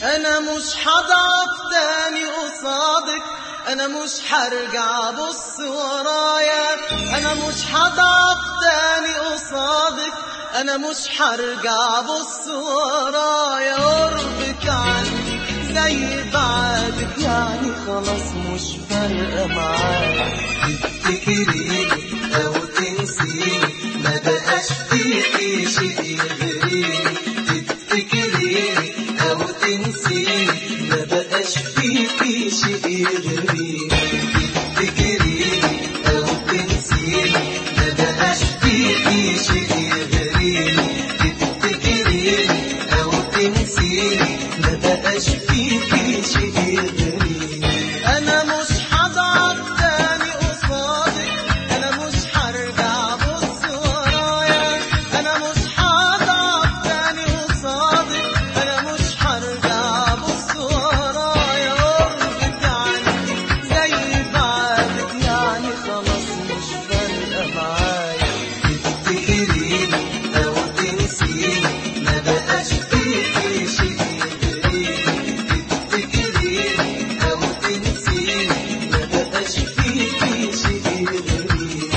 انا مش هضعف تاني قصادك انا مش هرجع بص ورايا انا مش هضعف تاني قصادك انا مش هرجع بص ورايا قربك عني زي بعدك يعني خلاص مش فارقه معايا تفتكريني أو تنسيني ما بقاش فيكي شيء يغريني تفتكريني أو تنسيني ما بقاش فيكي شيء يغريني تفتكريني أو تنسيني ما بقاش فيكي شيء يغريني تفتكريني أو تنسيني ما بقاش فيكي شيء يغريني انا مش هضعف تاني قصادك انا مش هرجع بص ورايا انا مش هضعف تاني قصادك انا مش هرجع بص ورايا قربك عني زي بعدك يعني خلاص مش فارقه معايا تفتكريني أو تنسيني ما بقاش فيكي شيء يغريني تفتكريني أو تنسيني ما بقاش فيكي شيء يغريني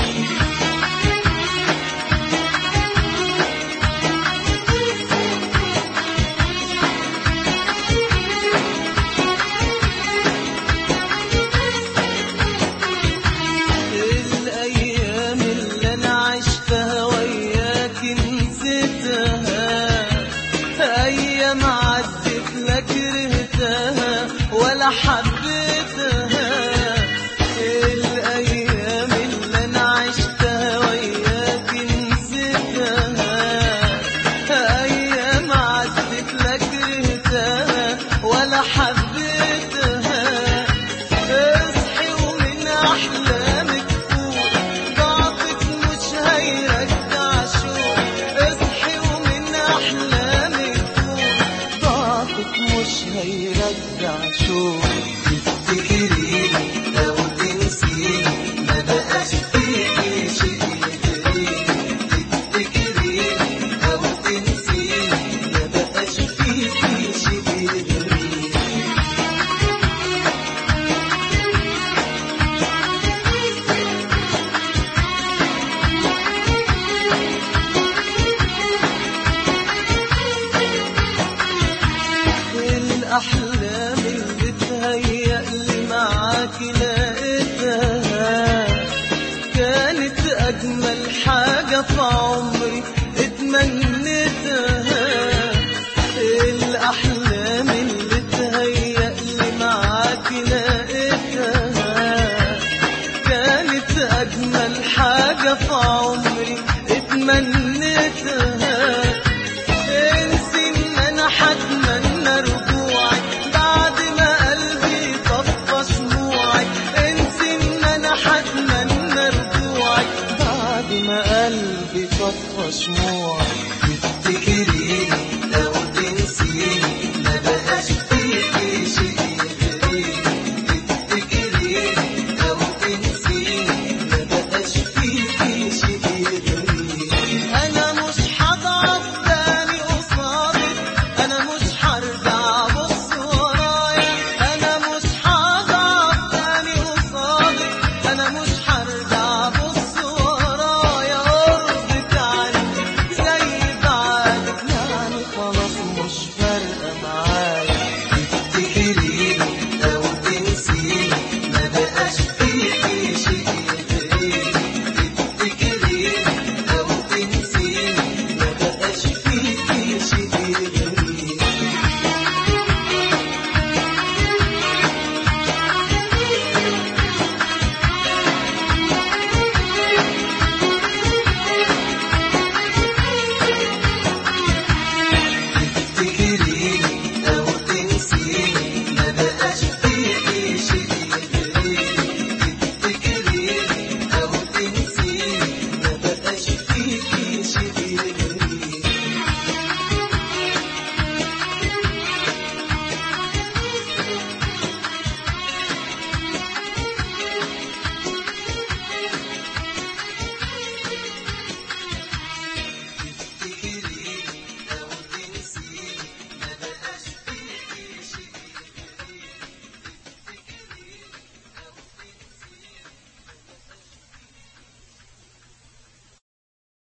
الأيام اللي أنا عشتها وياك نسيتها أيام عدت لا كرهتها ولا حبيتها الأيام اللي أنا عشتها وياك نسيتها أيام عدت لا كرهتها ولا حبيتها اصحي ومن احلامك فوق ضعفك مش هيرجع شوق اصحي ومن احلامك فوق ضعفك مش هيرجع شوق